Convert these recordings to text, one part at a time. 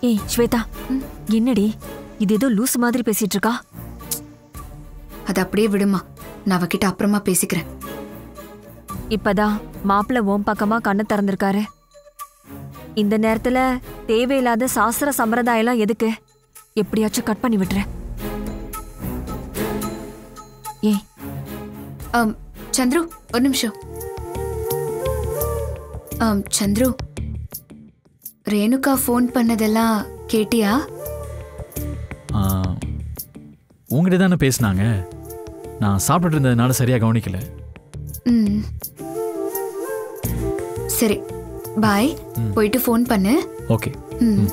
ஏய் ஸ்வேதா என்னடி இது ஏதோ லூஸ் மாதிரி பேசிட்டு இருக்கா அது அப்படியே விடுமா நான் அவகிட்ட அப்புறமா பேசிக்கிறேன் இப்பதான் மாப்பிள்ள ஓம் பக்கமா கண்ணு திறந்திருக்காரு இந்த நேரத்துல தேவையில்லாத சாஸ்திர சம்பிரதாயம்லாம் எதுக்கு எப்படியாச்சும் கட் பண்ணி விட்டுறேன் ஏய் ஆம், சந்துரு ஒரு நிமிஷம் ஆம், சந்துரு ரேணுகா ஃபோன் பண்ணதெல்லாம் கேட்டியா ஆ, உங்ககிட்ட தானே பேசுனாங்க நான் சாப்பிட்டுட்டு இருந்ததுனால சரியா கவனிக்கல ம் சரி பாய் போயிட்டு ஃபோன் பண்ணு ஓகே ம்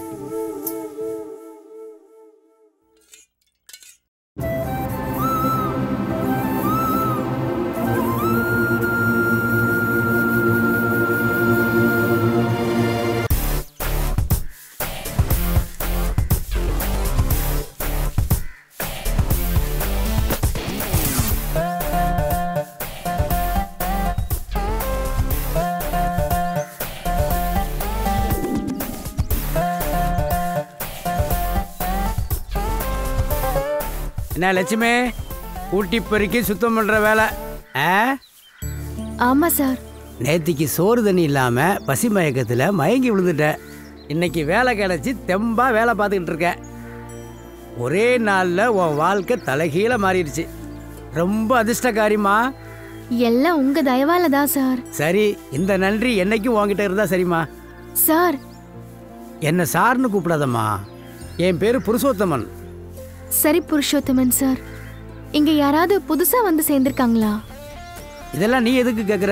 என்ன லட்சுமி ஊட்டி பெருக்கி சுத்தம் பண்ற வேலை ஆ ஆமா சார் நேத்திக்கு சோறு தண்ணி இல்லாம பசி மயக்கத்துல மயங்கி விழுந்துட்டேன் இன்னைக்கு வேலை கிடைச்சி தெம்பா வேலை பார்த்துக்கிட்டு இருக்கேன் ஒரே நாள்ல உன் வாழ்க்கை தலைகீழ மாறிடுச்சு ரொம்ப அதிர்ஷ்டக்காரிமா எல்லாம் உங்க தயவால தான் சார் சரி இந்த நன்றி என்னைக்கும் உன்கிட்ட இருந்தா சரிம்மா சார் என்ன சார்னு கூப்பிடாதம்மா என் பேரு புருஷோத்தமன் சரி புருஷோத்தமன் சார் இங்க யாராவது புதுசா வந்து சேர்ந்திருக்காங்களா இதெல்லாம் நீ எதுக்கு கேக்குற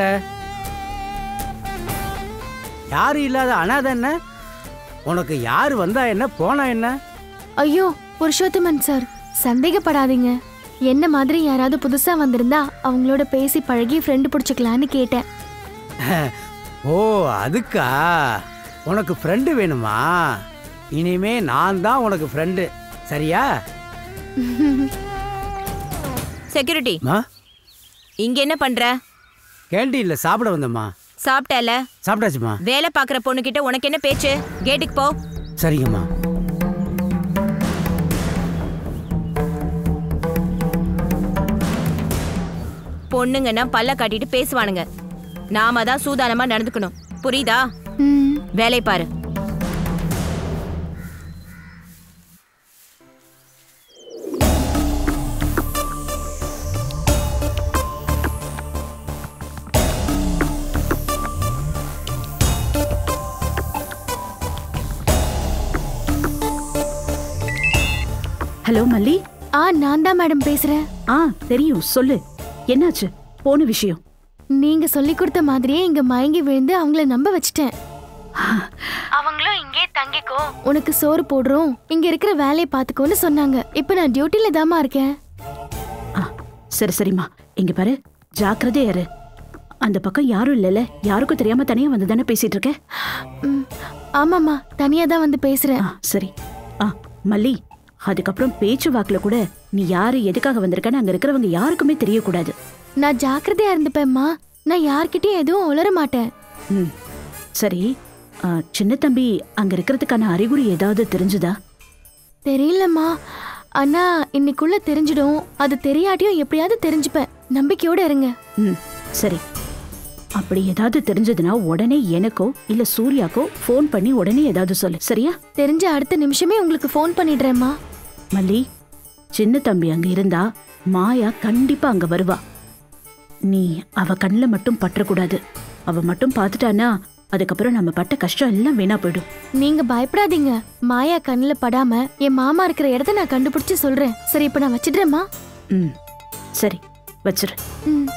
யாரும் இல்லாத அனாதை என்ன உனக்கு யாரு வந்தா என்ன போனா என்ன ஐயோ புருஷோத்தமன் சார் சந்தேகப்படாதீங்க என்ன மாதிரி யாராவது புதுசா வந்திருந்தா அவங்களோட பேசி பழகி ஃப்ரெண்டு பிடிச்சிக்கலான்னு கேட்டேன் ஓ அதுக்கா உனக்கு ஃப்ரெண்டு வேணுமா இனிமே நான் தான் உனக்கு ஃப்ரெண்டு சரியா செக்யூரிட்டி மா இங்க என்ன பண்ற கேண்டீன்ல சாப்பிட வந்தம்மா சாப்பிட்டல சாப்பிட்டாச்சுமா வேலை பாக்குற பொண்ணு கிட்ட உனக்கு என்ன பேச்சு கேட்டுக்கு போ சரிங்கம்மா பொண்ணுங்கன்னா பல்ல காட்டிட்டு பேசுவானுங்க நாம தான் சூதானமா நடந்துக்கணும் புரியுதா ம், வேலை பாரு ஹலோ மல்லி ஆ நான் தான் மேடம் பேசுறேன் ஆ தெரியும் சொல்லு என்னாச்சு போன விஷயம் நீங்க சொல்லி கொடுத்த மாதிரியே இங்க மயங்கி விழுந்து அவங்கள நம்ப வச்சிட்டேன் அவங்களும் இங்கே தங்கிக்கோ உனக்கு சோறு போடுறோம் இங்க இருக்கிற வேலையை பாத்துக்கோன்னு சொன்னாங்க இப்ப நான் டியூட்டில தாமா இருக்கேன் ஆ சரி சரிம்மா இங்க பாரு ஜாக்கிரதையா இரு அந்த பக்கம் யாரும் இல்லைல்ல யாருக்கும் தெரியாம தனியா வந்து தானே பேசிட்டு இருக்க ம், ஆமாம்மா தனியா தான் வந்து பேசுறேன் ஆ சரி ஆ மல்லி அதுக்கப்புறம் பேச்சு வாக்குல கூட நீ யாரு எதுக்காக வந்திருக்கன்னு அங்க இருக்கிறவங்க யாருக்குமே தெரியக்கூடாது நான் ஜாக்கிரதையா இருந்துப்பேம்மா நான் யார்கிட்டயும் எதுவும் உளர மாட்டேன் ம் சரி ஆ, சின்ன தம்பி அங்க இருக்கிறதுக்கான அறிகுறி ஏதாவது தெரிஞ்சுதா தெரியலம்மா ஆனா இன்னைக்குள்ள தெரிஞ்சிடும் அது தெரியாட்டியும் எப்படியாவது தெரிஞ்சுப்பேன் நம்பிக்கையோட இருங்க ம் சரி அப்படி ஏதாவது தெரிஞ்சதுன்னா உடனே எனக்கோ இல்ல சூர்யாக்கோ ஃபோன் பண்ணி உடனே ஏதாவது சொல்லு சரியா தெரிஞ்ச அடுத்த நிமிஷமே உங்களுக்கு ஃபோன் பண்ணிடுறேம்மா மல்லி சின்ன தம்பி அங்க இருந்தா மாயா கண்டிப்பா அங்க வருவா நீ அவ கண்ணில் மட்டும் பற்றக்கூடாது அவ மட்டும் பார்த்துட்டானா அதுக்கப்புறம் நம்ம பட்ட கஷ்டம் எல்லாம் வீணா போயிடும் நீங்க பயப்படாதீங்க மாயா கண்ணுல படாம என் மாமா இருக்கிற இடத்த நான் கண்டுபிடிச்சு சொல்றேன் சரி இப்ப நான் வச்சிடுறேம்மா ம் சரி வச்சிரு ம்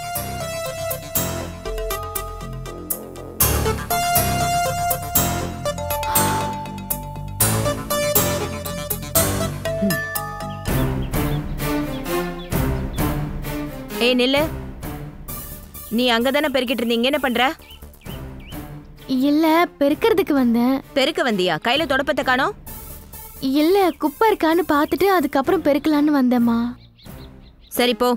ஏய் நில்லு நீ அங்கதானே பெருக்கிட்டு இருந்தீங்க என்ன பண்ற இல்ல பெருக்கிறதுக்கு வந்தேன் பெருக்க வந்தியா கையில தொடப்பத்தை காணோம் இல்ல குப்பை இருக்கான்னு பார்த்துட்டு அதுக்கப்புறம் பெருக்கலான்னு வந்தேம்மா சரி போ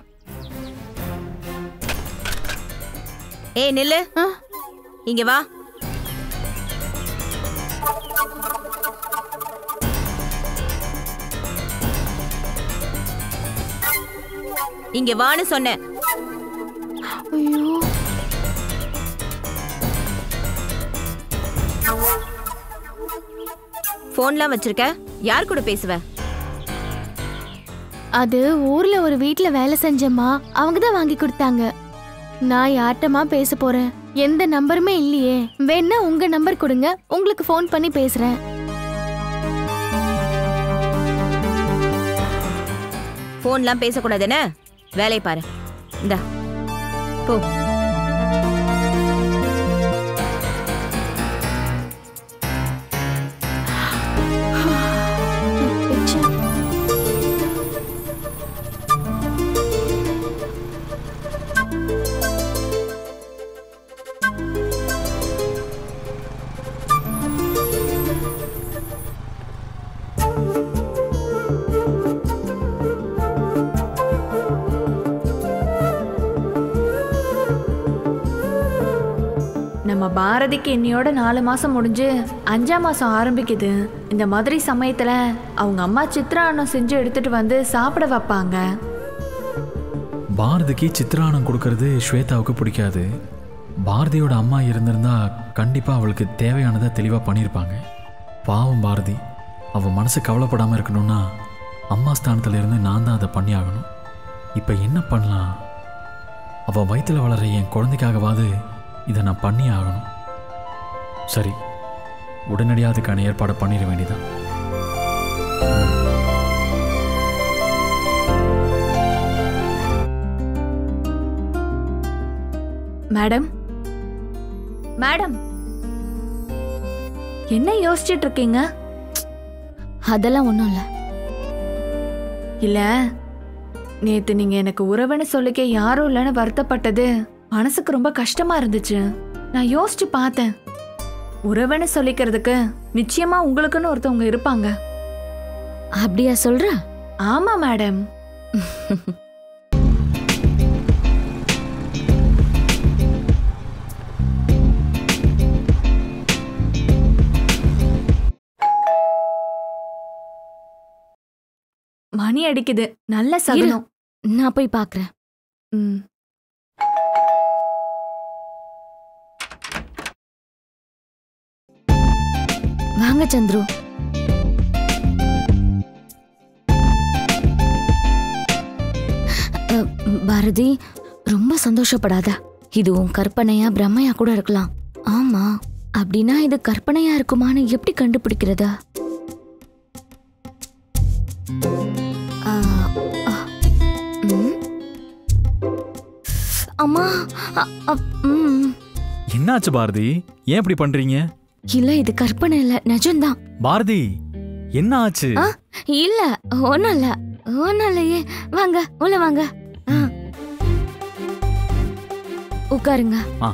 ஏய் நில்லு ஆ, இங்க வா இங்க வான்னு சொன்னேன் ஐயோ போன்லாம் வச்சிருக்க யார் கூட பேசுவ அது ஊர்ல ஒரு வீட்ல வேலை செஞ்சம்மா அவங்க தான் வாங்கி கொடுத்தாங்க நான் யார்ட்டமா பேச போறேன் எந்த நம்பருமே இல்லையே வேணா உங்க நம்பர் கொடுங்க உங்களுக்கு ஃபோன் பண்ணி பேசுறேன் போன்லாம் பேசக்கூடாதுன்னு வேலையை பாரு இந்தா போ நம்ம பாரதிக்கு இன்னையோட நாலு மாசம் முடிஞ்சு அஞ்சாம் மாசம் ஆரம்பிக்குது இந்த மாதிரி சமயத்துல அவங்க அம்மா சித்ராண்ணம் செஞ்சு எடுத்துட்டு வந்து சாப்பிட வைப்பாங்க பாரதிக்கு சித்திரானம் கொடுக்கறது ஸ்வேதாவுக்கு பிடிக்காது பாரதியோட அம்மா இருந்திருந்தா கண்டிப்பாக அவளுக்கு தேவையானதை தெளிவாக பண்ணியிருப்பாங்க பாவம் பாரதி அவள் மனசு கவலைப்படாமல் இருக்கணும்னா அம்மா ஸ்தானத்துல இருந்து நான் தான் அதை பண்ணி ஆகணும் இப்போ என்ன பண்ணலாம் அவள் வயித்துல வளர என் குழந்தைக்காகவாது இதை நான் பண்ணி ஆகணும் சரி உடனடியாக அதுக்கான ஏற்பாடை பண்ணிட வேண்டியதான் மேடம் மேடம் என்ன யோசிச்சிட்டு இருக்கீங்க அதெல்லாம் ஒண்ணும் இல்ல இல்ல நேத்து நீங்க எனக்கு உறவுன்னு சொல்லிக்க யாரும் இல்லைன்னு வருத்தப்பட்டது மனசுக்கு ரொம்ப கஷ்டமா இருந்துச்சு நான் யோசிச்சு பார்த்தேன் உறவுன்னு சொல்லிக்கிறதுக்கு நிச்சயமா உங்களுக்குன்னு ஒருத்தவங்க இருப்பாங்க அப்படியா சொல்ற ஆமா மேடம் மணி அடிக்குது நல்ல சகுனம் நான் போய் பாக்குறேன் ம் வாங்க சந்துரு அ, பாரதி ரொம்ப சந்தோஷப்படாத இது உன் கற்பனையா பிரம்மையா கூட இருக்கலாம் ஆமா அப்படின்னா இது கற்பனையா இருக்குமான்னு எப்படி கண்டுபிடிக்கிறதா ஆ, ஆ, ம். அம்மா அ, அ, ம். என்னாச்சு பாரதி ஏன் இப்படி பண்றீங்க இல்ல இது கற்பனை இல்ல நிஜம்தான் பாரதி என்ன ஆச்சு ஆ, இல்ல ஒண்ணும் இல்ல ஒண்ணும் இல்லையே வாங்க உள்ள வாங்க ஆ. உட்காருங்க ஆ.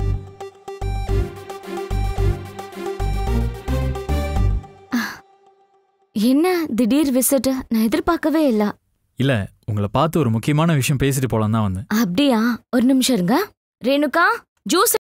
ஆ. என்ன திடீர் விசிட் நான் எதிர்பார்க்கவே இல்ல இல்ல உங்களை பார்த்து ஒரு முக்கியமான விஷயம் பேசிட்டு போலாம் தான் வந்தேன் அப்படியா ஒரு நிமிஷம் இருங்க ரேணுகா ஜூஸ்